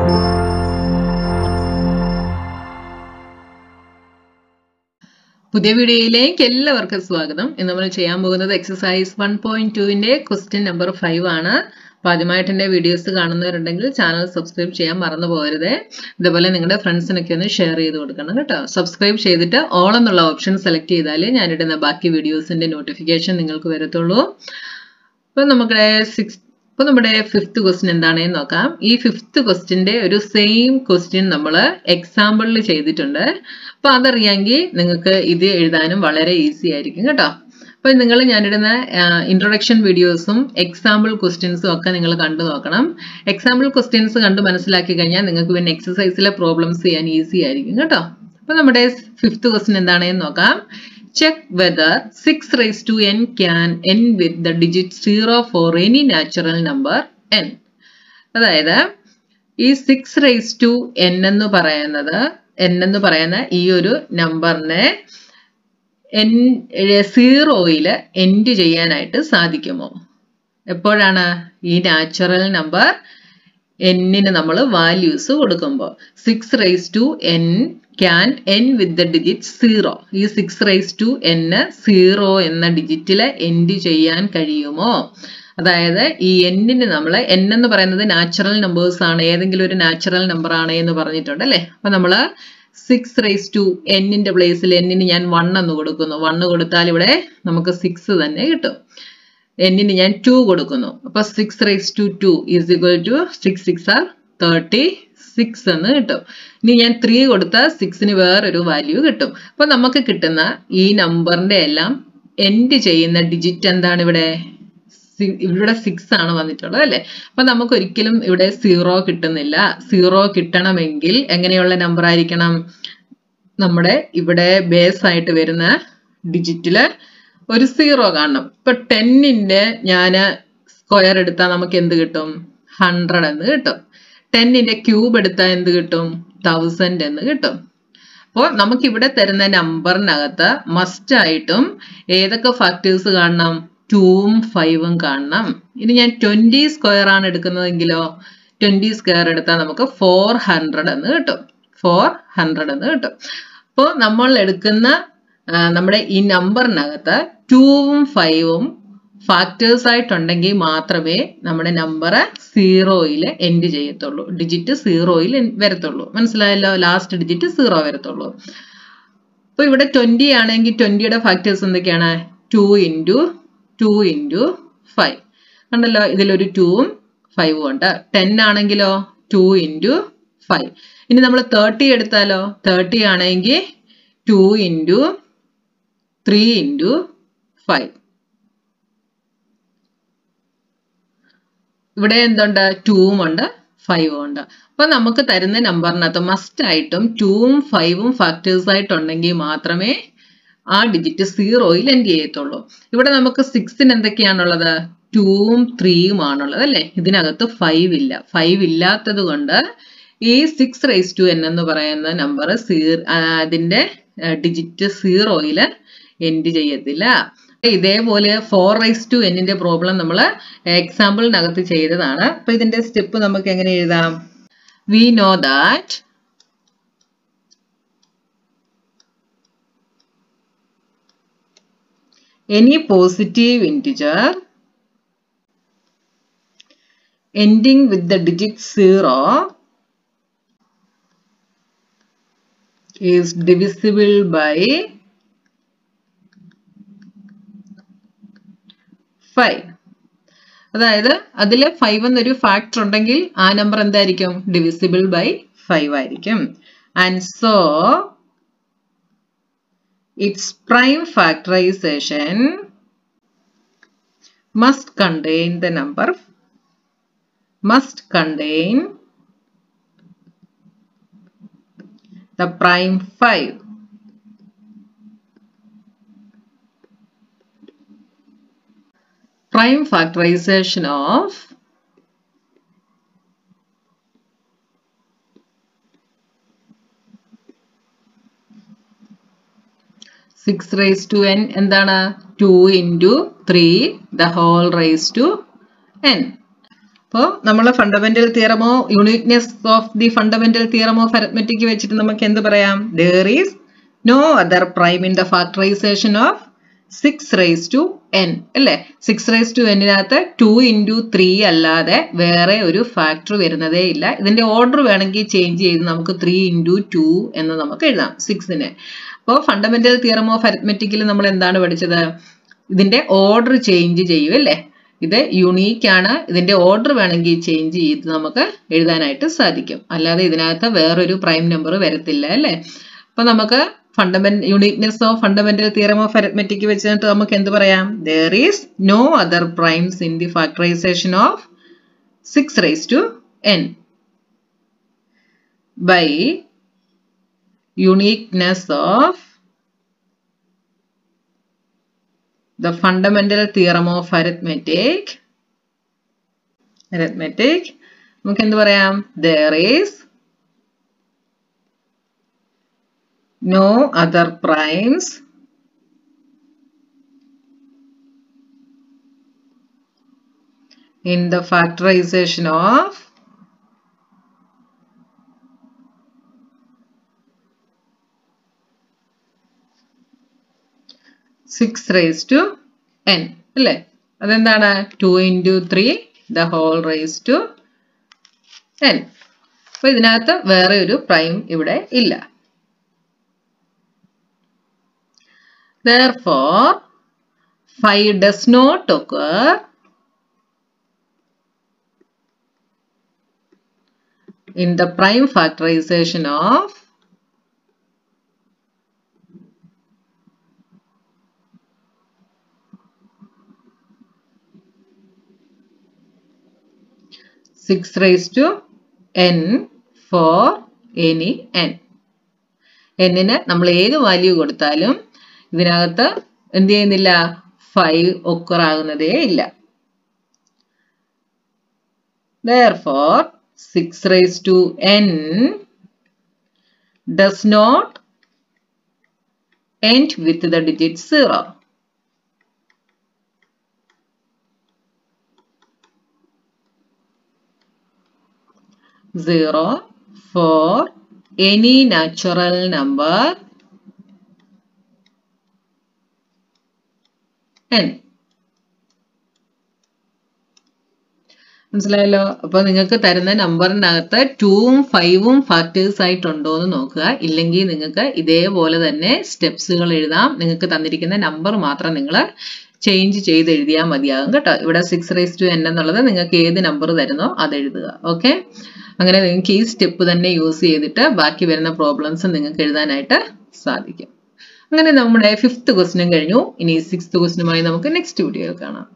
പുതിയ വീഡിയോയിലേക്ക് എല്ലാവർക്കും സ്വാഗതം ഇന്ന് നമ്മൾ ചെയ്യാൻ പോകുന്നത് എക്സസൈസ് വൺ പോയിന്റ് ടുവിന്റെ ക്വസ്റ്റ്യൻ നമ്പർ ഫൈവ് ആണ് അപ്പൊ ആദ്യമായിട്ട് എന്റെ വീഡിയോസ് കാണുന്നവരുണ്ടെങ്കിൽ ചാനൽ സബ്സ്ക്രൈബ് ചെയ്യാൻ മറന്നു പോകരുത് ഇതുപോലെ നിങ്ങളുടെ ഫ്രണ്ട്സിനൊക്കെ ഒന്ന് ഷെയർ ചെയ്ത് കൊടുക്കണം കേട്ടോ സബ്സ്ക്രൈബ് ചെയ്തിട്ട് ഓൾ എന്നുള്ള ഓപ്ഷൻ സെലക്ട് ചെയ്താലേ ഞാനിടുന്ന ബാക്കി വീഡിയോസിന്റെ നോട്ടിഫിക്കേഷൻ നിങ്ങൾക്ക് വരത്തുള്ളൂ അപ്പൊ നമ്മുടെ സിക്സ് അപ്പൊ നമ്മുടെ ഫിഫ്ത്ത് ക്വസ്റ്റ്യൻ എന്താണെന്ന് നോക്കാം ഈ ഫിഫ്ത്ത് ക്വസ്റ്റ്യന്റെ ഒരു സെയിം ക്വസ്റ്റ്യൻ നമ്മൾ എക്സാമ്പിളിൽ ചെയ്തിട്ടുണ്ട് അപ്പൊ അതറിയാമെങ്കിൽ നിങ്ങൾക്ക് ഇത് എഴുതാനും വളരെ ഈസി ആയിരിക്കും കേട്ടോ അപ്പൊ നിങ്ങൾ ഞാനിടുന്ന ഇൻട്രൊഡക്ഷൻ വീഡിയോസും എക്സാമ്പിൾ ക്വസ്റ്റ്യൻസും ഒക്കെ നിങ്ങൾ കണ്ടു നോക്കണം എക്സാമ്പിൾ ക്വസ്റ്റ്യൻസ് കണ്ട് മനസ്സിലാക്കി കഴിഞ്ഞാൽ നിങ്ങൾക്ക് പിന്നെ എക്സസൈസിലെ പ്രോബ്ലംസ് ചെയ്യാൻ ഈസി ആയിരിക്കും കേട്ടോ അപ്പൊ നമ്മുടെ ഫിഫ്ത്ത് ക്വസ്റ്റ്യൻ എന്താണെന്ന് നോക്കാം check whether 6 raised to n can end with the digit 0 for any natural number n. അതായത് ഈ സിക്സ് റേസ് ടു എൻ എന്ന് പറയുന്നത് എൻ എന്ന് പറയുന്ന ഈ ഒരു നമ്പറിനെ എൻ സീറോയിൽ എൻഡ് ചെയ്യാനായിട്ട് സാധിക്കുമോ എപ്പോഴാണ് ഈ നാച്ചുറൽ നമ്പർ എന്നിന് നമ്മൾ വാല്യൂസ് കൊടുക്കുമ്പോൾ six raise to n can end with the digit zero ഈ സിക്സ് റേസ് ടു എന്ന് സീറോ എന്ന ഡിജിറ്റിൽ എൻഡ് ചെയ്യാൻ കഴിയുമോ അതായത് ഈ എന്നിന് നമ്മൾ എൻ എന്ന് പറയുന്നത് നാച്ചുറൽ നമ്പേഴ്സ് ആണ് ഏതെങ്കിലും ഒരു നാച്ചുറൽ നമ്പർ ആണ് എന്ന് പറഞ്ഞിട്ടുണ്ട് അല്ലേ അപ്പൊ നമ്മൾ സിക്സ് റേസ് ടു എന്നിന്റെ പ്ലേസിൽ എന്നിന് ഞാൻ വൺ എന്ന് കൊടുക്കുന്നു വണ്ണ് കൊടുത്താൽ ഇവിടെ നമുക്ക് സിക്സ് തന്നെ കിട്ടും എന്നിന് ഞാൻ ടു കൊടുക്കുന്നു അപ്പൊ six raise to two is equal to six six are thirty six എന്ന് കിട്ടും ഇനി ഞാൻ ത്രീ കൊടുത്താൽ സിക്സിന് വേറൊരു വാല്യൂ കിട്ടും അപ്പൊ നമുക്ക് കിട്ടുന്ന ഈ നമ്പറിന്റെ എല്ലാം എൻഡ് ചെയ്യുന്ന ഡിജിറ്റ് എന്താണ് ഇവിടെ ഇവിടെ സിക്സ് ആണ് വന്നിട്ടുള്ളത് അല്ലേ അപ്പൊ നമുക്ക് ഒരിക്കലും ഇവിടെ സീറോ കിട്ടുന്നില്ല സീറോ കിട്ടണമെങ്കിൽ എങ്ങനെയുള്ള നമ്പർ ആയിരിക്കണം നമ്മുടെ ഇവിടെ ബേസ് ആയിട്ട് വരുന്ന ഡിജിറ്റില് ഒരു സീറോ കാണണം ഇപ്പൊ ടെന്നിന്റെ ഞാൻ സ്ക്വയർ എടുത്താൽ നമുക്ക് എന്ത് കിട്ടും ഹൺഡ്രഡ് എന്ന് കിട്ടും ടെന്നിന്റെ ക്യൂബ് എടുത്താൽ എന്ത് കിട്ടും തൗസൻഡ് എന്ന് കിട്ടും അപ്പോൾ നമുക്ക് ഇവിടെ തരുന്ന നമ്പറിനകത്ത് മസ്റ്റ് ആയിട്ടും ഏതൊക്കെ ഫാക്ടേഴ്സ് കാണണം ടൂവും ഫൈവും കാണണം ഇനി ഞാൻ ട്വന്റി സ്ക്വയർ ആണ് എടുക്കുന്നതെങ്കിലോ ട്വന്റി സ്ക്വയർ എടുത്താൽ നമുക്ക് ഫോർ ഹൺഡ്രഡ് എന്ന് കിട്ടും ഫോർ ഹൺഡ്രഡ് എന്ന് കിട്ടും അപ്പോൾ നമ്മൾ എടുക്കുന്ന നമ്മുടെ ഈ നമ്പറിനകത്ത് ടൂവും ഫൈവും ഫാക്ടേഴ്സ് ആയിട്ടുണ്ടെങ്കിൽ മാത്രമേ നമ്മുടെ നമ്പർ സീറോയിൽ എൻഡ് ചെയ്യത്തുള്ളൂ ഡിജിറ്റ് സീറോയിൽ വരത്തുള്ളൂ മനസ്സിലായല്ലോ ലാസ്റ്റ് ഡിജിറ്റ് സീറോ വരത്തുള്ളൂ അപ്പൊ ഇവിടെ ട്വന്റി ആണെങ്കിൽ ട്വന്റിയുടെ ഫാക്ടേഴ്സ് എന്തൊക്കെയാണ് two into two into five കണ്ടല്ലോ ഇതിലൊരു ടൂവും ഫൈവും ഉണ്ട് ടെൻ ആണെങ്കിലോ ടു ഇൻറ്റു ഫൈവ് ഇനി നമ്മൾ തേർട്ടി എടുത്താലോ തേർട്ടി ആണെങ്കിൽ two into three into five ഇവിടെ എന്തുണ്ട് ടൂവും ഉണ്ട് ഫൈവും ഉണ്ട് അപ്പൊ നമുക്ക് തരുന്ന നമ്പറിനകത്ത് മസ്റ്റ് ആയിട്ടും ടൂവും ഫൈവും ഫാക്ടേഴ്സ് ആയിട്ടുണ്ടെങ്കിൽ മാത്രമേ ആ ഡിജിറ്റ് സീറോയിൽ എൻഡ് ചെയ്യത്തുള്ളൂ ഇവിടെ നമുക്ക് സിക്സിന് എന്തൊക്കെയാണുള്ളത് ടൂവും ത്രീയും ആണുള്ളത് അല്ലേ ഇതിനകത്ത് ഫൈവ് ഇല്ല ഫൈവ് ഇല്ലാത്തത് കൊണ്ട് ഈ സിക്സ് റേസ് ടു എൻ എന്ന് പറയുന്ന നമ്പർ സീർ അതിന്റെ ഡിജിറ്റ് സീറോയിൽ എൻഡ് ചെയ്യത്തില്ല ഇതേപോലെ ഫോർ റൈസ് ടു എന്നിന്റെ പ്രോബ്ലം നമ്മൾ എക്സാമ്പിളിനകത്ത് ചെയ്തതാണ് അപ്പൊ ഇതിന്റെ സ്റ്റെപ്പ് നമുക്ക് എങ്ങനെ എഴുതാം we know that any positive integer ending with the digit 0 is divisible by 5 അതായത് അതിൽ ഫൈവ് എന്നൊരു ഫാക്ടർ ഉണ്ടെങ്കിൽ ആ നമ്പർ എന്തായിരിക്കും ഡിവിസിബിൾ ബൈ ഫൈവ് ആയിരിക്കും and so its prime factorization must contain the number must contain the prime 5 prime factorization of six raise to n എന്താണ് two into three the whole raise to n അപ്പോൾ നമ്മൾ fundamental തിയറമോ uniqueness of the fundamental theorem of arithmetic വെച്ചിട്ട് നമുക്ക് എന്ത് പറയാം there is no other prime in the factorization of six raise to n അല്ലേ six raise to എന്നിനകത്ത് two into three അല്ലാതെ വേറെ ഒരു ഫാക്ടർ വരുന്നതേ ഇല്ല ഇതിന്റെ ഓർഡർ വേണമെങ്കിൽ ചേഞ്ച് ചെയ്ത് നമുക്ക് ത്രീ ഇൻറ്റു ടു എന്ന് നമുക്ക് എഴുതാം സിക്സിനെ അപ്പോൾ ഫണ്ടമെന്റൽ തിയറം ഓഫ് അരിത്മെറ്റിക്കിൽ നമ്മൾ എന്താണ് പഠിച്ചത് ഇതിന്റെ ഓർഡർ ചേഞ്ച് ചെയ്യും അല്ലേ ഇത് യുണീക്ക് ആണ് ഇതിന്റെ ഓർഡർ വേണമെങ്കിൽ ചേഞ്ച് ചെയ്ത് നമുക്ക് എഴുതാനായിട്ട് സാധിക്കും അല്ലാതെ ഇതിനകത്ത് വേറൊരു പ്രൈം നമ്പർ വരത്തില്ല അല്ലേ അപ്പൊ നമുക്ക് fundament uniqueness of fundamental theorem of arithmetic വെച്ചിട്ട് നമുക്ക് എന്ത് പറയാം there is no other primes in the factorization of six raise to n by uniqueness of the fundamental theorem of arithmetic arithmetic നമുക്ക് എന്ത് പറയാം there is no other primes in the factorization of six raise to n അല്ലേ അതെന്താണ് two into three the whole raise to n അപ്പൊ ഇതിനകത്ത് വേറെ ഒരു prime ഇവിടെ ഇല്ല therefore 5 does not occur in the prime factorization of six raise to n for any n എന്നിന് നമ്മൾ ഏത് വാല്യൂ കൊടുത്താലും ഇതിനകത്ത് എന്ത് ചെയ്യുന്നില്ല ഫൈവ് ഒക്കർ ആകുന്നതേ ഇല്ല therefore 6 raised to n does not end with the digit 0 0 for any natural number n മനസ്സിലായല്ലോ അപ്പൊ നിങ്ങൾക്ക് തരുന്ന നമ്പറിനകത്ത് ടൂവും ഫൈവും ഫാക്ടേഴ്സ് ആയിട്ടുണ്ടോ എന്ന് നോക്കുക ഇല്ലെങ്കിൽ നിങ്ങൾക്ക് ഇതേപോലെ തന്നെ സ്റ്റെപ്സുകൾ എഴുതാം നിങ്ങൾക്ക് തന്നിരിക്കുന്ന നമ്പർ മാത്രം നിങ്ങൾ ചേഞ്ച് ചെയ്ത് എഴുതിയാൽ മതിയാകും കേട്ടോ ഇവിടെ സിക്സ് റേസ് ടു എൻ എന്നുള്ളത് നിങ്ങൾക്ക് ഏത് നമ്പർ തരുന്നോ അത് എഴുതുക ഓക്കെ അങ്ങനെ നിങ്ങൾക്ക് ഈ സ്റ്റെപ്പ് തന്നെ യൂസ് ചെയ്തിട്ട് ബാക്കി വരുന്ന പ്രോബ്ലംസ് നിങ്ങൾക്ക് എഴുതാനായിട്ട് സാധിക്കും അങ്ങനെ നമ്മുടെ ഫിഫ്ത്ത് ക്വസ്റ്റിനും കഴിഞ്ഞു ഇനി സിക്സ്ത് ക്വസ്റ്റിനുമായി നമുക്ക് നെക്സ്റ്റ് വീഡിയോയിൽ കാണാം